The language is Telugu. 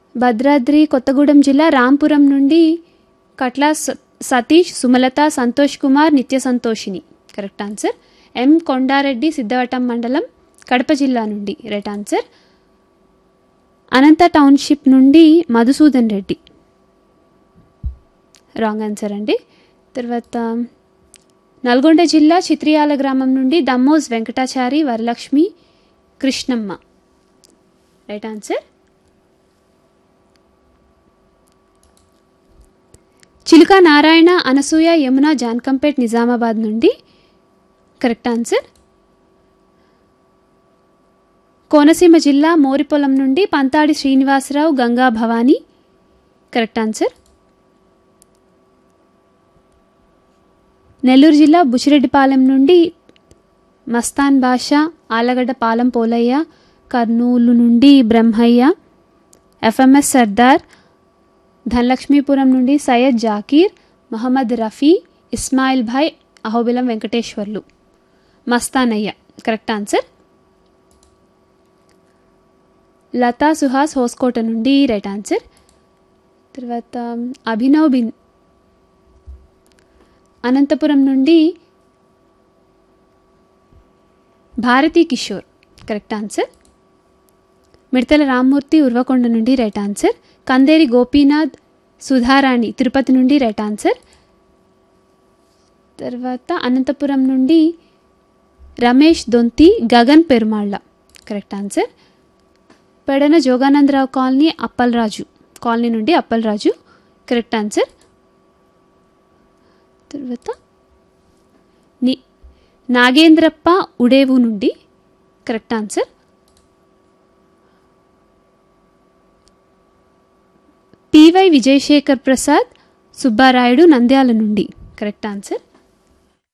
భద్రాద్రి కొత్తగూడెం జిల్లా రాంపురం నుండి కట్ల స- Satish Sumalatha Santosh Kumar Nitya Santoshini correct answer M Kondareddy Siddhavatam మండలం కడప జిల్లా నుండి రైట్ ఆన్సర్ అనంత టౌన్షిప్ నుండి మధుసూదన్ రెడ్డి రాంగ్ ఆన్సర్ అండి తర్వాత నల్గొండ జిల్లా చిత్రియాల గ్రామం నుండి దమ్మోజ్ వెంకటాచారి వరలక్ష్మి కృష్ణమ్మ రైట్ ఆన్సర్ చిలుక నారాయణ అనసూయ యమున జాన్కంపేట్ నిజామాబాద్ నుండి కరెక్ట్ ఆన్సర్ కోనసీమ జిల్లా మోరిపొలం నుండి పంతాడి శ్రీనివాసరావు గంగా భవానీ కరెక్ట్ ఆన్సర్ నెల్లూరు జిల్లా బుచ్చిరెడ్డిపాలెం నుండి మస్తాన్ బాషా ఆలగడ్డ పాలెం పోలయ్య కర్నూలు నుండి బ్రహ్మయ్య ఎఫ్ఎంఎస్ సర్దార్ ధనలక్ష్మీపురం నుండి సయ్యద్ జాకీర్ మహమ్మద్ రఫీ ఇస్మాయిల్ భాయ్ అహోబిలం వెంకటేశ్వర్లు మస్తానయ్య కరెక్ట్ ఆన్సర్ లతా సుహాస్ హోస్కోట నుండి రైట్ ఆన్సర్ తర్వాత అభినవ్ బిన్ అనంతపురం నుండి భారతీ కిషోర్ కరెక్ట్ ఆన్సర్ మిడతల రామ్మూర్తి ఉర్వకొండ నుండి రైట్ ఆన్సర్ కందేరి గోపీనాథ్ సుధారాణి తిరుపతి నుండి రైట్ ఆన్సర్ తర్వాత అనంతపురం నుండి Ramesh Donthi Gagan Perumalla correct answer Pedana Joganandarao colony Appalaraju colony నుండి అప్పలరాజు కరెక్ట్ ఆన్సర్ తర్వాత ని నాగేంద్రప్ప ఉడేవు నుండి correct answer P Y Vijayasekhar Prasad Subbarayudu Nandyal నుండి కరెక్ట్ ఆన్సర్